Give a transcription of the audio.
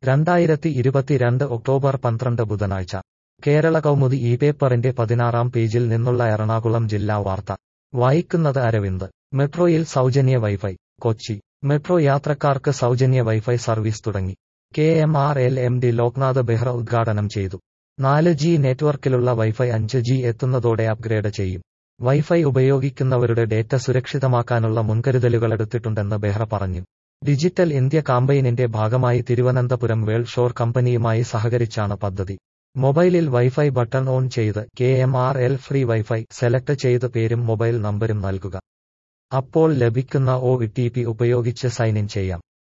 രണ്ടായിരത്തി ഇരുപത്തിരണ്ട് ഒക്ടോബർ പന്ത്രണ്ട് ബുധനാഴ്ച കേരള കൗമുദി ഈ പേപ്പറിന്റെ പതിനാറാം പേജിൽ നിന്നുള്ള എറണാകുളം ജില്ലാ വാർത്ത വായിക്കുന്നത് അരവിന്ദ് മെട്രോയിൽ സൗജന്യ വൈഫൈ കൊച്ചി മെട്രോ യാത്രക്കാർക്ക് സൗജന്യ വൈഫൈ സർവീസ് തുടങ്ങി K M R L M D Loknath Behra ഉദ്ഘാടനം ചെയ്തു നാല് ജി നെറ്റ്വർക്കിലുള്ള വൈഫൈ അഞ്ച് ജി എത്തുന്നതോടെ അപ്ഗ്രേഡ് ചെയ്യും വൈഫൈ ഉപയോഗിക്കുന്നവരുടെ ഡേറ്റ സുരക്ഷിതമാക്കാനുള്ള മുൻകരുതലുകളെടുത്തിട്ടുണ്ടെന്ന് ബെഹ്റ പറഞ്ഞു ഡിജിറ്റൽ ഇന്ത്യ കാമ്പയിനിന്റെ ഭാഗമായി തിരുവനന്തപുരം വേൾഡ് ഷോർ കമ്പനിയുമായി സഹകരിച്ചാണ് പദ്ധതി മൊബൈലിൽ വൈഫൈ ബട്ടൺ ഓൺ ചെയ്ത് K M R L free wifi select ചെയ്ത് പേരും മൊബൈൽ നമ്പരും നൽകുക അപ്പോൾ ലഭിക്കുന്ന ഒ ടി പി ഉപയോഗിച്ച് സൈൻ ഇൻ ചെയ്യാം